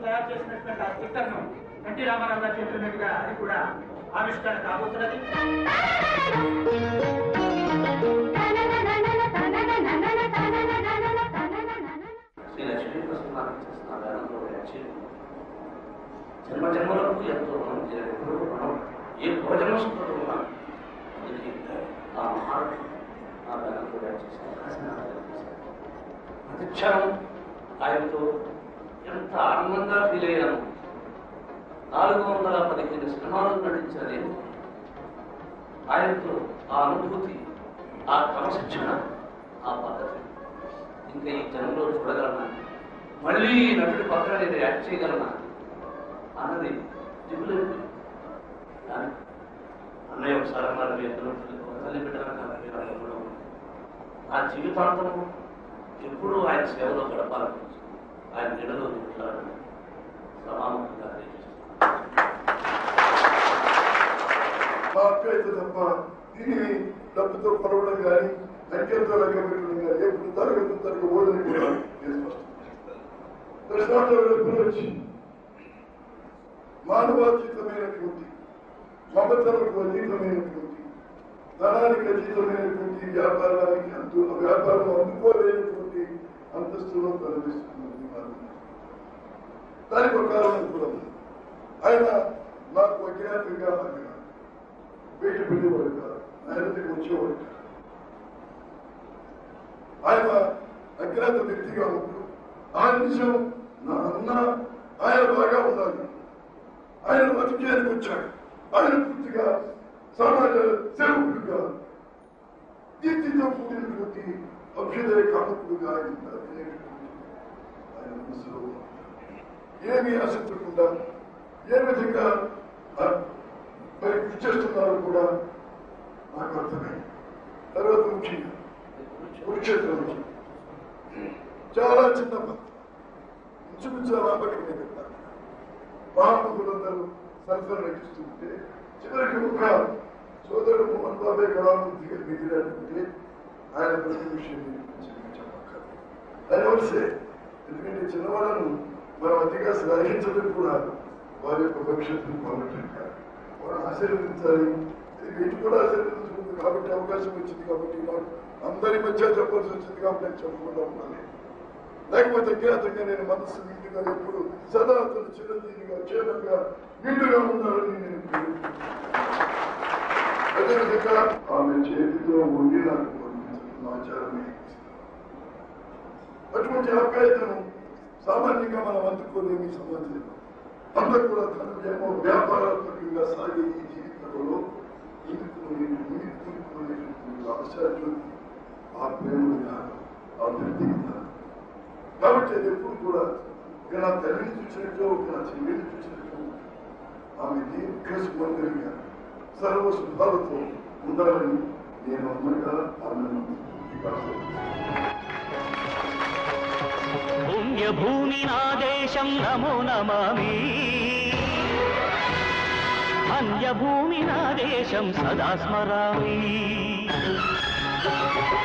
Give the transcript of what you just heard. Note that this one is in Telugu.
తయారు చేసినటువంటి ఆ స్టిక్కర్ను ఎన్టీ రామారావు గారు చెప్పినట్టుగా అది కూడా ఆవిష్కరణ కాబోతున్నది శ్రీ లక్ష్మీ ప్రసన్నాన్ని చేసిన వేదంలో వ్యాఖ్య జన్మ జన్మలకు ఎంతో రుణం ఎప్పుడు రుణం ఏ భోజనం సుఖం ఉన్నా అందుకే ఆ మహారాజు ఆ వేదంలో వ్యాఖ్య ప్రతిక్షణం ఆయనతో ఎంత ఆనందంగా ఫీల్ అయ్యాను నాలుగు వందల పదిహేను సినిమాలు నటించిన నేను ఆయనతో ఆ అనుభూతి ఆ క్రమశిక్షణ ఆ పద్ధతి ఇంకా ఈ జనంలో చూడగలనా మళ్ళీ ఈ నటుడి పక్కన నేను యాక్ట్ చేయగలనా అన్నది దిగులేదు కానీ అన్నయ్య ఒకసారి అన్నారు మీ ఇద్దరు తల్లి బిడ్డల కాబట్టి నా జీవితాంతము ఎప్పుడూ ఆయన సేవలో గడపాలని ఆయన నీడలో నిట్లాడని సమానంగా మా అక్క అయితే తప్ప దీన్ని డబ్బుతో కొలవడం కానీ అంకెలతో లెక్క పెట్టడం కానీ ఎప్పుడు తరగతి తరగతి ఓడని కూడా నేను స్పష్టం దర్శనార్థి మానవాతీతమైనటువంటి మమతలకు అతీతమైనటువంటి ధనానికి అతీతమైనటువంటి వ్యాపారానికి అంతు వ్యాపారం అందుకోలేనటువంటి అంతస్తులో కనిపిస్తున్నది మానవుడు. దానికి ఒక కారణం కూడా ఉంది ఆయన నాకు అజ్ఞాతంగా ఆయన బయట పెట్టేవాడు కాదు ఆయన దగ్గరికి వచ్చేవాడు కాదు ఆయన అజ్ఞాత వ్యక్తిగా ఉన్నప్పుడు ఆ నిమిషం నా అన్న ఆయన బాగా ఉండాలి ఆయన బతికేందుకు వచ్చాడు ఆయన పూర్తిగా సమాజ సేవకుడుగా దీప్తితో కూడినటువంటి అభ్యుదయ కామకుడుగా ఆయన బ్రతికేటటువంటి ఆయన మనసులో ఉన్నాడు. ఏమీ ఆసక్తికుండా ఏ విధంగా ఆ, మరి కృషి చేస్తున్నారో కూడా నాకు అర్థమైంది తర్వాత ముఖ్యంగా కురుక్షేత్రం నుంచి చాలా చిన్న పథకం ఇంచుమించు రాబట్టి మీద మహామహులందరూ సరఫరా నటిస్తుంటే చివరికి ఒక సోదరుడు మోహన్ బాబాయ్ కళామూర్తి గారు మిగిలినటువంటి ఆయన ప్రతి విషయం చెప్పక్కర్లేదు అది వస్తే ఎందుకంటే చిన్నవాళ్ళను మనం అతిగా శ్లాఘించడం కూడా వారి యొక్క భవిష్యత్తును బాగుంటుంది వారిని ఆశీర్వదించాలి ఇది వీటి కూడా ఆశీర్వదించుకుంది కాబట్టి అవకాశం వచ్చింది కాబట్టి నాకు అందరి మధ్య చెప్పాల్సి వచ్చింది కాబట్టి నేను చెప్పకుండా ఉండాలి లేకపోతే అజ్ఞాతంగా నేను మనస్సు నిండుగా ఎప్పుడు సదా అతను చిరంజీవిగా క్షేమంగా నిండుగా ఉండాలని నేను కోరుకుంటున్నాను. అదేవిధంగా ఆమె చేతితో ఉండి నాకు పంపించిన ఆచారమే అటువంటి ఆప్యాయతను సామాన్యంగా మనం అందుకోలేని సమాజంలో అందరూ కూడా తన ఏమో వ్యాపారాత్మకంగా సాగే ఈ జీవితంలో ఇందుకునేటువంటి ఆశాలు ఆ ప్రేమ విధానం ఆ వ్యక్తి విధానం కాబట్టి అది ఎప్పుడు కూడా ఇక నా తల్లిని చూసినట్టు ఒక నా చెల్లిని చూసినట్టు ఆమె దీర్ఘ సుమంగళిగా సర్వ శుభాలతో ఉండాలని నేను అమ్మగా ఆమెను పుణ్యభూమి నా దేశం నమో నమామి అన్యభూమి నా దేశం సదా స్మరామి